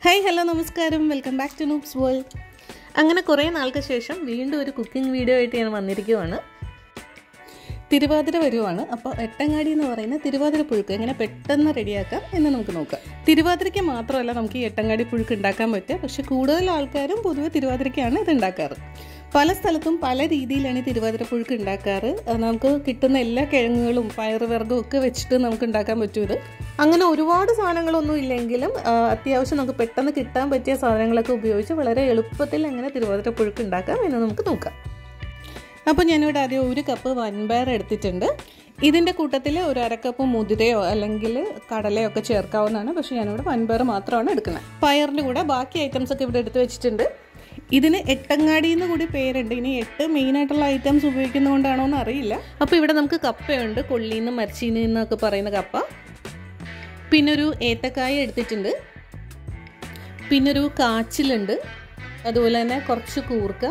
hi hello നമസ്കാരം welcome back to Noops world അങ്ങനെ കുറേ നാൾക്ക് ശേഷം വീണ്ടും ഒരു കുക്കിംഗ് വീഡിയോ ആയിട്ട് ഞാൻ വന്നിരിക്കുവാണ് തിരുവാതിര വരുവാണ് അപ്പോൾ എട്ടങ്ങാടി എന്ന് പറയുന്ന തിരുവാതിര പുഴുക്ക് എങ്ങനെ പെട്ടെന്ന് റെഡിയാക്കാം എന്ന് നമുക്ക് നോക്കാം തിരുവാതിരയ്ക്ക് മാത്രമല്ല നമുക്ക് ഈ എട്ടങ്ങാടി പുഴുക്ക് ഉണ്ടാക്കാൻ പറ്റുക പക്ഷെ കൂടുതൽ ആൾക്കാരും പൊതുവെ തിരുവാതിരയ്ക്കാണ് ഇത് ഉണ്ടാക്കാറ് പല സ്ഥലത്തും പല രീതിയിലാണ് ഈ തിരുവാതിര പുഴുക്ക് ഉണ്ടാക്കാറ് അത് നമുക്ക് കിട്ടുന്ന എല്ലാ കിഴങ്ങുകളും പയറുവർഗ്ഗവും ഒക്കെ വെച്ചിട്ട് നമുക്ക് ഉണ്ടാക്കാൻ പറ്റും ഇത് അങ്ങനെ ഒരുപാട് സാധനങ്ങളൊന്നും ഇല്ലെങ്കിലും ആ, അത്യാവശ്യം നമുക്ക് പെട്ടെന്ന് കിട്ടാൻ പറ്റിയ സാധനങ്ങളൊക്കെ ഉപയോഗിച്ച് വളരെ എളുപ്പത്തിൽ എങ്ങനെ തിരുവാതിര പുഴുക്ക് ഉണ്ടാക്കാം എന്ന് നമുക്ക് നോക്കാം അപ്പോൾ ഞാനിവിടെ ആദ്യം ഒരു കപ്പ് വൻപയർ എടുത്തിട്ടുണ്ട് ഇതിൻ്റെ കൂട്ടത്തിൽ ഒരു അരക്കപ്പ് മുതിരയോ അല്ലെങ്കിൽ കടലയോ ഒക്കെ ചേർക്കാവുന്നതാണ് പക്ഷേ ഞാനിവിടെ വൻപയർ മാത്രമാണ് എടുക്കുന്നത് പയറിൻ്റെ കൂടെ ബാക്കി ഐറ്റംസ് ഒക്കെ ഇവിടെ എടുത്ത് വെച്ചിട്ടുണ്ട് ഇതിന് എട്ടങ്ങാടി എന്ന് കൂടി പേരുണ്ട് ഇനി എട്ട് മെയിനായിട്ടുള്ള ഐറ്റംസ് ഉപയോഗിക്കുന്നതുകൊണ്ടാണോ എന്ന് അറിയില്ല അപ്പോൾ ഇവിടെ നമുക്ക് കപ്പയുണ്ട് കൊള്ളിന്ന് മരച്ചീനി എന്നൊക്കെ പറയുന്ന കപ്പ പിന്നെ ഒരു ഏത്തക്കായ എടുത്തിട്ടുണ്ട് പിന്നൊരു കാച്ചിലുണ്ട് അതുപോലെ തന്നെ കുറച്ച് കൂർക്ക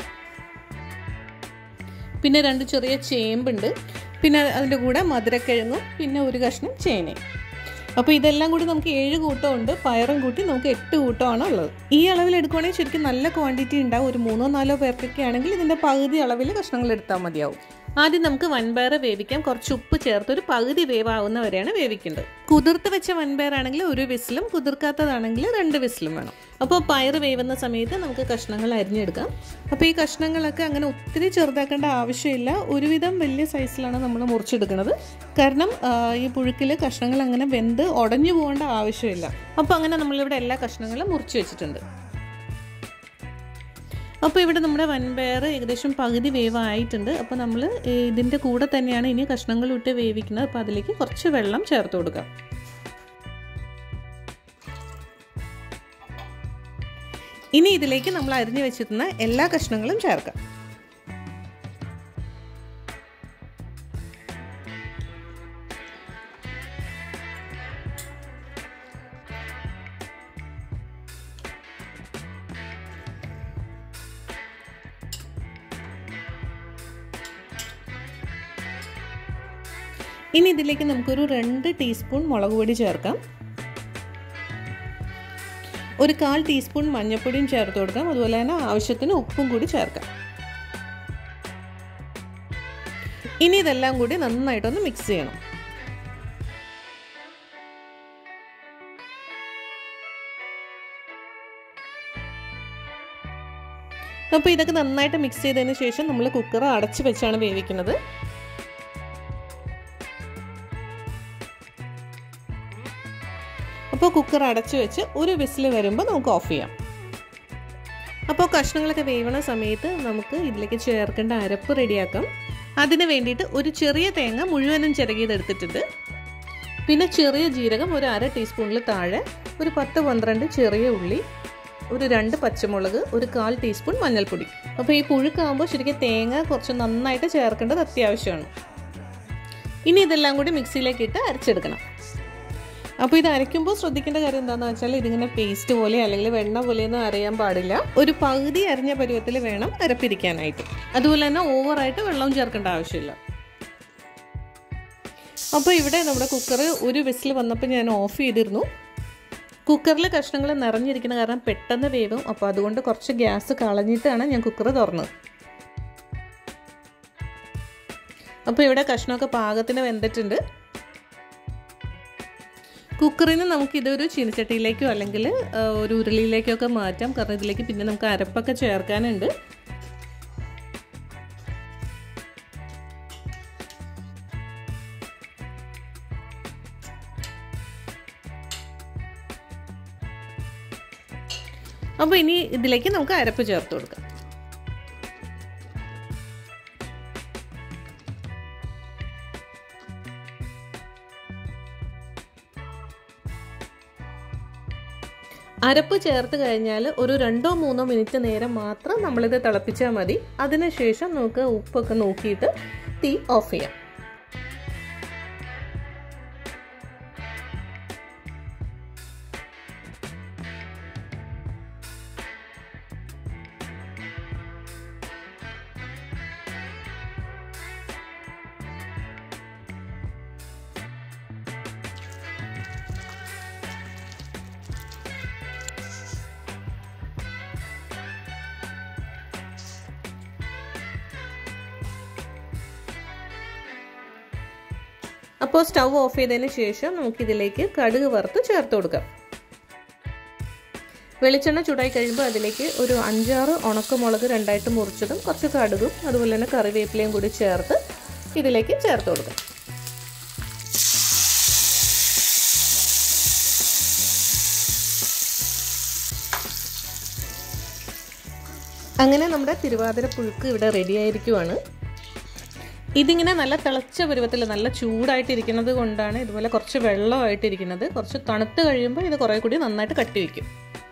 പിന്നെ രണ്ട് ചെറിയ ചേമ്പുണ്ട് പിന്നെ അതിൻ്റെ കൂടെ മധുരക്കിഴങ്ങും പിന്നെ ഒരു കഷ്ണം ചേനയും അപ്പോൾ ഇതെല്ലാം കൂടി നമുക്ക് ഏഴ് കൂട്ടമുണ്ട് പയറും കൂട്ടി നമുക്ക് എട്ട് കൂട്ടമാണ് ഉള്ളത് ഈ അളവിൽ എടുക്കുവാണെങ്കിൽ ശരിക്കും നല്ല ക്വാണ്ടിറ്റി ഉണ്ടാവും ഒരു മൂന്നോ നാലോ പേർക്കൊക്കെ ആണെങ്കിൽ ഇതിൻ്റെ പകുതി അളവിൽ കഷ്ണങ്ങൾ എടുത്താൽ മതിയാവും ആദ്യം നമുക്ക് വൻപയർ വേവിക്കാം കുറച്ച് ഉപ്പ് ചേർത്ത് ഒരു പകുതി വേവാവുന്ന വരെയാണ് വേവിക്കേണ്ടത് കുതിർത്ത് വെച്ച വൻപയറാണെങ്കിൽ ഒരു വിസിലും കുതിർക്കാത്തതാണെങ്കിൽ രണ്ട് വിസിലും വേണം അപ്പോൾ പയർ വേവുന്ന സമയത്ത് നമുക്ക് കഷ്ണങ്ങൾ അരിഞ്ഞെടുക്കാം അപ്പോൾ ഈ കഷ്ണങ്ങളൊക്കെ അങ്ങനെ ഒത്തിരി ചെറുതാക്കേണ്ട ആവശ്യമില്ല ഒരുവിധം വലിയ സൈസിലാണ് നമ്മൾ മുറിച്ചെടുക്കുന്നത് കാരണം ആ, ഈ പുഴുക്കിൽ കഷ്ണങ്ങൾ അങ്ങനെ വെന്ത് ഉടഞ്ഞു പോകേണ്ട ആവശ്യമില്ല അപ്പോൾ അങ്ങനെ നമ്മളിവിടെ എല്ലാ കഷ്ണങ്ങളും മുറിച്ച് വെച്ചിട്ടുണ്ട് അപ്പോൾ ഇവിടെ നമ്മുടെ വൻപയർ ഏകദേശം പകുതി വേവായിട്ടുണ്ട് അപ്പോൾ നമ്മൾ ഇതിൻ്റെ കൂടെ തന്നെയാണ് ഇനി കഷ്ണങ്ങൾ ഇട്ട് വേവിക്കുന്നത് അപ്പോൾ അതിലേക്ക് കുറച്ച് വെള്ളം ചേർത്ത് കൊടുക്കാം ഇനി ഇതിലേക്ക് നമ്മൾ അരിഞ്ഞു വെച്ചിരുന്ന എല്ലാ കഷ്ണങ്ങളും ചേർക്കാം ഇനി ഇതിലേക്ക് നമുക്കൊരു രണ്ട് ടീസ്പൂൺ മുളക് പൊടി ചേർക്കാം ഒരു കാൽ ടീസ്പൂൺ മഞ്ഞൾപ്പൊടിയും ചേർത്ത് കൊടുക്കാം അതുപോലെ തന്നെ ആവശ്യത്തിന് ഉപ്പും കൂടി ചേർക്കാം ഇനി ഇതെല്ലാം കൂടി നന്നായിട്ടൊന്ന് മിക്സ് ചെയ്യണം അപ്പോൾ ഇതൊക്കെ നന്നായിട്ട് മിക്സ് ചെയ്തതിന് ശേഷം നമ്മൾ കുക്കർ അടച്ച് വെച്ചാണ് വേവിക്കുന്നത് അപ്പോൾ കുക്കർ അടച്ചു വെച്ച് ഒരു വിസിൽ വരുമ്പോൾ നമുക്ക് ഓഫ് ചെയ്യാം അപ്പോൾ കഷ്ണങ്ങളൊക്കെ വേവണ സമയത്ത് നമുക്ക് ഇതിലേക്ക് ചേർക്കേണ്ട അരപ്പ് റെഡിയാക്കാം അതിന് വേണ്ടിയിട്ട് ഒരു ചെറിയ തേങ്ങ മുഴുവനും ചിരകിയതെടുത്തിട്ടുണ്ട് പിന്നെ ചെറിയ ജീരകം ഒരു അര ടീസ്പൂണിൽ താഴെ ഒരു പത്ത് പന്ത്രണ്ട് ചെറിയ ഉള്ളി ഒരു രണ്ട് പച്ചമുളക് ഒരു കാൽ ടീസ്പൂൺ മഞ്ഞൾപ്പൊടി അപ്പോൾ ഈ പുഴുക്കാകുമ്പോൾ ശരിക്കും തേങ്ങ കുറച്ച് നന്നായിട്ട് ചേർക്കേണ്ടത് അത്യാവശ്യമാണ് ഇനി ഇതെല്ലാം കൂടി മിക്സിയിലേക്ക് ഇട്ട് അരച്ചെടുക്കണം അപ്പോൾ ഇത് അരയ്ക്കുമ്പോൾ ശ്രദ്ധിക്കേണ്ട കാര്യം എന്താണെന്ന് വെച്ചാൽ ഇതിങ്ങനെ പേസ്റ്റ് പോലെ അല്ലെങ്കിൽ വെണ്ണ പോലെയൊന്നും അരയാൻ പാടില്ല ഒരു പകുതി അരിഞ്ഞ പരുവത്തിൽ വേണം അരപ്പിരിക്കാനായിട്ട് അതുപോലെ തന്നെ ഓവറായിട്ട് വെള്ളവും ചേർക്കേണ്ട ആവശ്യമില്ല അപ്പോൾ ഇവിടെ നമ്മുടെ കുക്കർ ഒരു വിസിൽ വന്നപ്പോൾ ഞാൻ ഓഫ് ചെയ്തിരുന്നു കുക്കറിൽ കഷ്ണങ്ങൾ നിറഞ്ഞിരിക്കുന്ന കാരണം പെട്ടെന്ന് വേവും അപ്പോൾ അതുകൊണ്ട് കുറച്ച് ഗ്യാസ് കളഞ്ഞിട്ടാണ് ഞാൻ കുക്കർ തുറന്നത് അപ്പോൾ ഇവിടെ കഷ്ണമൊക്കെ പാകത്തിന് വെന്തിട്ടുണ്ട് കുക്കറിൽ നിന്ന് നമുക്ക് ഇതൊരു ചീനച്ചട്ടിയിലേക്കോ അല്ലെങ്കിൽ ആ, ഒരു ഉരുളിയിലേക്കോ ഒക്കെ മാറ്റാം കാരണം ഇതിലേക്ക് പിന്നെ നമുക്ക് അരപ്പൊക്കെ ചേർക്കാനുണ്ട് അപ്പോൾ ഇനി ഇതിലേക്ക് നമുക്ക് അരപ്പ് ചേർത്ത് കൊടുക്കാം അരപ്പ് ചേർത്ത് കഴിഞ്ഞാൽ ഒരു രണ്ടോ മൂന്നോ മിനിറ്റ് നേരം മാത്രം നമ്മളിത് തിളപ്പിച്ചാൽ മതി അതിനുശേഷം നമുക്ക് ഉപ്പൊക്കെ നോക്കിയിട്ട് തീ ഓഫ് ചെയ്യാം അപ്പോൾ സ്റ്റൗ ഓഫ് ചെയ്തതിന് ശേഷം നമുക്കിതിലേക്ക് കടുക് വറുത്ത് ചേർത്ത് കൊടുക്കാം വെളിച്ചെണ്ണ ചൂടായി കഴിയുമ്പോൾ അതിലേക്ക് ഒരു അഞ്ചാറ് ഉണക്കമുളക് രണ്ടായിട്ട് മുറിച്ചതും കുറച്ച് കടുകും അതുപോലെ തന്നെ കറിവേപ്പിലയും കൂടി ചേർത്ത് ഇതിലേക്ക് ചേർത്ത് കൊടുക്കാം അങ്ങനെ നമ്മുടെ തിരുവാതിര പുഴുക്ക് ഇവിടെ റെഡി ആയിരിക്കുവാണ് ഇതിങ്ങനെ നല്ല തിളച്ച പരുവത്തിൽ നല്ല ചൂടായിട്ടിരിക്കുന്നത് കൊണ്ടാണ് ഇതുപോലെ കുറച്ച് വെള്ളമായിട്ടിരിക്കുന്നത് കുറച്ച് തണുത്ത് കഴിയുമ്പോൾ ഇത് കുറേ കൂടി നന്നായിട്ട് കട്ടി വയ്ക്കും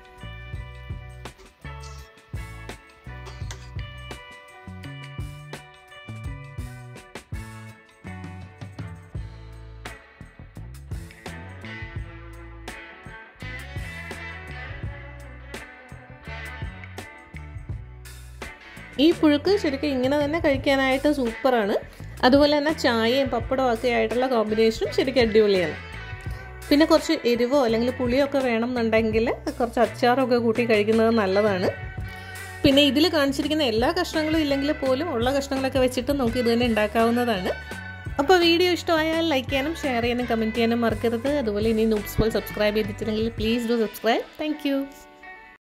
ഈ പുഴുക്ക് ശരിക്കും ഇങ്ങനെ തന്നെ കഴിക്കാനായിട്ട് സൂപ്പറാണ് അതുപോലെ തന്നെ ചായയും പപ്പടവും ഒക്കെ ആയിട്ടുള്ള കോമ്പിനേഷനും ശരിക്കും അടിപൊളിയാണ് പിന്നെ കുറച്ച് എരിവോ അല്ലെങ്കിൽ പുളിയോ ഒക്കെ വേണമെന്നുണ്ടെങ്കിൽ കുറച്ച് അച്ചാറൊക്കെ കൂട്ടി കഴിക്കുന്നത് നല്ലതാണ് പിന്നെ ഇതിൽ കാണിച്ചിരിക്കുന്ന എല്ലാ കഷ്ണങ്ങളും ഇല്ലെങ്കിൽ പോലും ഉള്ള കഷ്ണങ്ങളൊക്കെ വെച്ചിട്ട് നമുക്ക് ഇത് തന്നെ ഉണ്ടാക്കാവുന്നതാണ് അപ്പോൾ വീഡിയോ ഇഷ്ടമായാൽ ലൈക്ക് ചെയ്യാനും ഷെയർ ചെയ്യാനും കമൻറ്റ് ചെയ്യാനും മറക്കരുത് അതുപോലെ ഇനി നൂപ്സ് പോൽ സബ്സ്ക്രൈബ് ചെയ്തിട്ടുണ്ടെങ്കിൽ പ്ലീസ് ഡു സബ്സ്ക്രൈബ് താങ്ക്